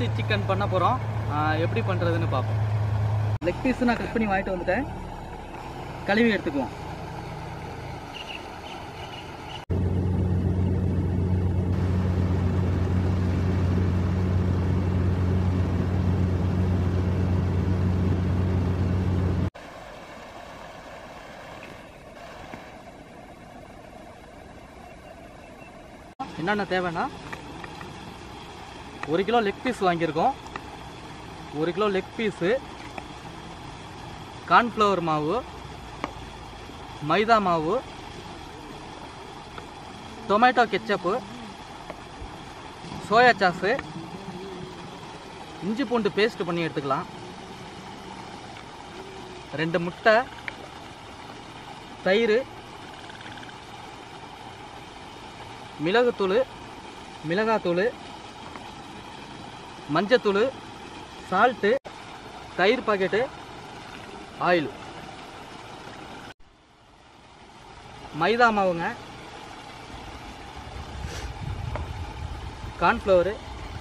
chicken பண்ண போகிறோம் எப்படி பண்ணுறதுன்னு பார்ப்போம் லெக் பீஸ் நான் கட் பண்ணி வாங்கிட்டு வந்துட்டேன் கழுவி எடுத்துக்குவோம் என்னென்ன தேவைன்னா ஒரு கிலோ லெக் பீஸ் வாங்கியிருக்கோம் ஒரு கிலோ லெக் பீஸு கார்ன்ஃப்ளவர் மாவு மைதா மாவு டொமேட்டோ கெச்சப்பு சோயா சாஸு இஞ்சி பூண்டு பேஸ்ட் பண்ணி எடுத்துக்கலாம் ரெண்டு முட்டை தயிர் மிளகுத்தூள் மிளகாத்தூள் மஞ்சத்தூள் சால்ட்டு தயிர் பாக்கெட்டு ஆயில் மைதா மாவுங்க கார்ன்ஃப்ளவரு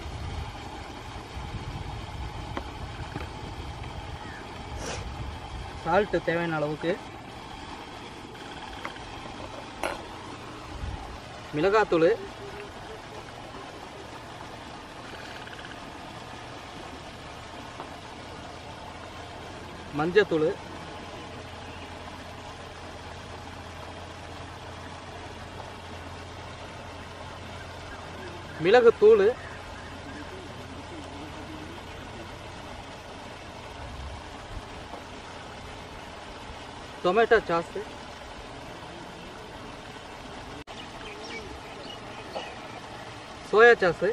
சால்ட்டு தேவையான அளவுக்கு மிளகாத்தூள் மஞ்சத்தூள் மிளகுத்தூள் டொமேட்டோ சாஸு சோயா சாஸு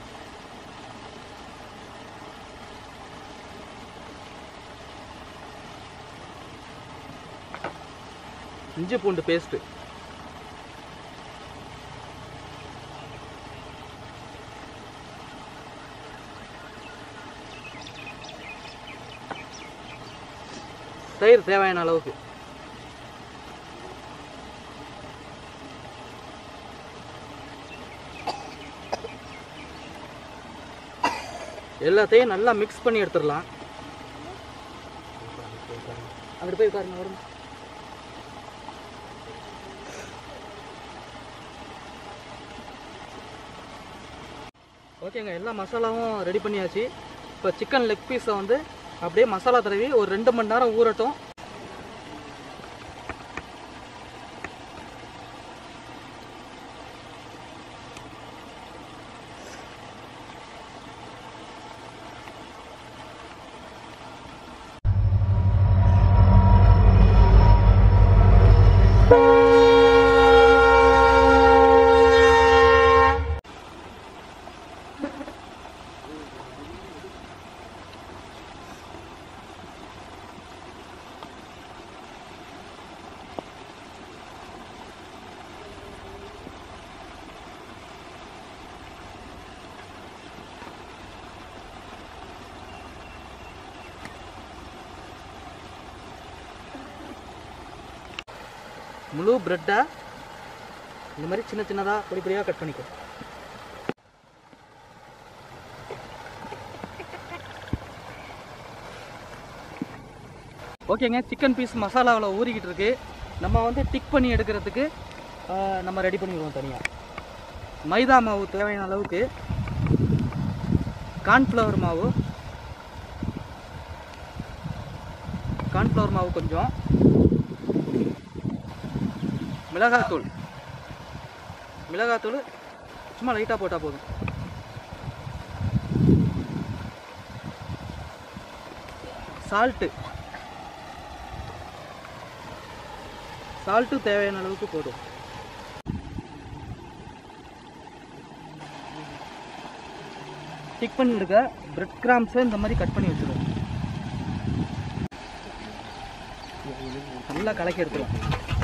இஞ்சி பூண்டு பேஸ்ட்டு தயிர் தேவையான அளவுக்கு எல்லாத்தையும் நல்லா மிக்ஸ் பண்ணி எடுத்துடலாம் அங்கிட்டு போய் உட்காருங்க வரும் ஓகேங்க எல்லா மசாலாவும் ரெடி பண்ணியாச்சு இப்போ சிக்கன் லெக் பீஸை வந்து அப்படியே மசாலா தடவி ஒரு ரெண்டு மணி நேரம் ஊறட்டும் முழு பிரெட்டை இந்த மாதிரி சின்ன சின்னதாக பொடி பொடியாக கட் பண்ணிக்கோ ஓகேங்க சிக்கன் பீஸ் மசாலாவில் ஊறிக்கிட்டு இருக்கு நம்ம வந்து டிக் பண்ணி எடுக்கிறதுக்கு ஆ, நம்ம ரெடி பண்ணிடுவோம் தனியாக மைதா மாவு தேவையான அளவுக்கு கார்ன்ஃப்ளவர் மாவு கார்ன்ஃப்ளவர் மாவு கொஞ்சம் மிளகாத்தூள் மிளகாத்தூள் சும்மா லைட்டாக போட்டால் போதும் சால்ட்டு சால்ட்டு தேவையான அளவுக்கு போதும் டிக் பண்ணி எடுக்க பிரெட் கிராம்ஸை இந்த மாதிரி கட் பண்ணி வச்சுருவோம் நல்லா கலக்கி எடுத்துருவோம்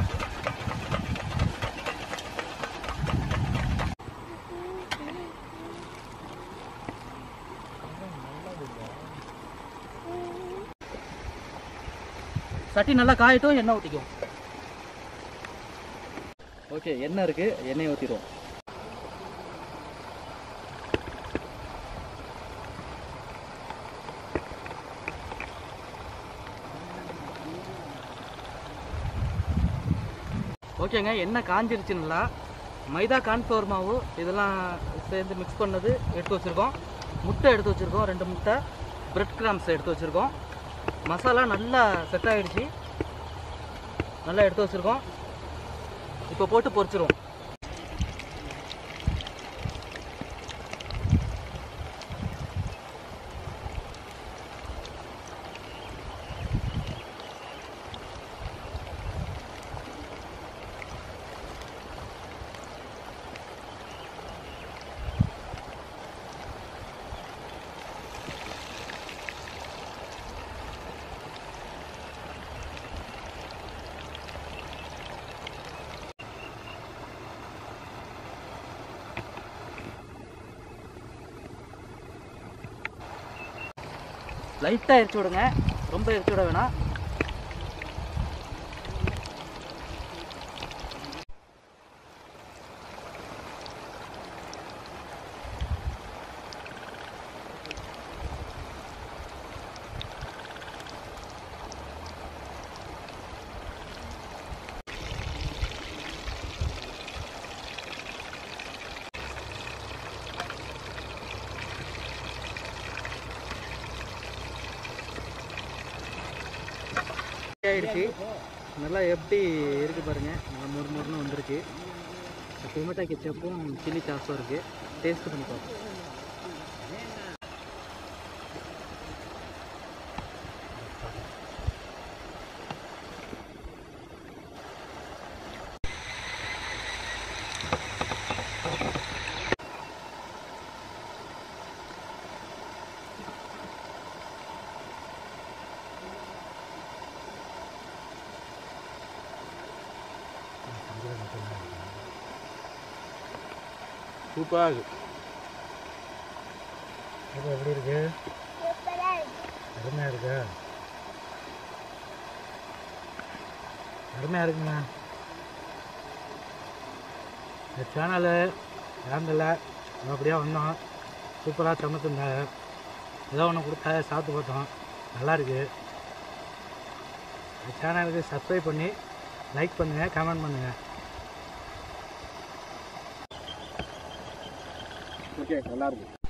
சட்டி நல்லா காயட்டும் எண்ணெய் ஊற்றிக்கும் ஓகே எண்ணெய் இருக்கு எண்ணெய் ஊற்றிடுவோம் ஓகேங்க எண்ணெய் காஞ்சிருச்சு நல்லா மைதா கான்ஃப்ளவர் மாவு இதெல்லாம் சேர்ந்து மிக்ஸ் பண்ணது எடுத்து வச்சுருக்கோம் முட்டை எடுத்து வச்சுருக்கோம் ரெண்டு முட்டை பிரெட் கிராம்ஸ் எடுத்து வச்சுருக்கோம் மசாலா நல்லா செட் ஆகிடுச்சு நல்லா எடுத்து வச்சுருக்கோம் இப்போ போட்டு பொரிச்சிருவோம் லைட்டாக எரிச்சு விடுங்க ரொம்ப எரிச்சு விட வேணாம் ஆயிடுச்சு நல்லா எப்படி இருக்கு பாருங்க நல்லா மொறு மொறுன்னு வந்திருக்கு டொமேட்டோ கெச்சப்பும் சில்லி சாஸும் இருக்கு டேஸ்ட் பண்ணி பார்ப்போம் சூப்பராக இருக்கு இது எப்படி இருக்கு அருமையாக இருக்கா அருமையாக இருக்குங்க இந்த சேனலு இறங்கல அப்படியே வந்தோம் சூப்பராக சமைச்சிருந்தாங்க ஏதோ ஒன்று கொடுத்தா சாப்பிட்டு பார்த்தோம் நல்லா இருக்கு இந்த சேனலுக்கு சப்ஸ்கிரைப் பண்ணி லைக் பண்ணுங்கள் கமெண்ட் பண்ணுங்கள் ஓகே நல்லா இருக்கு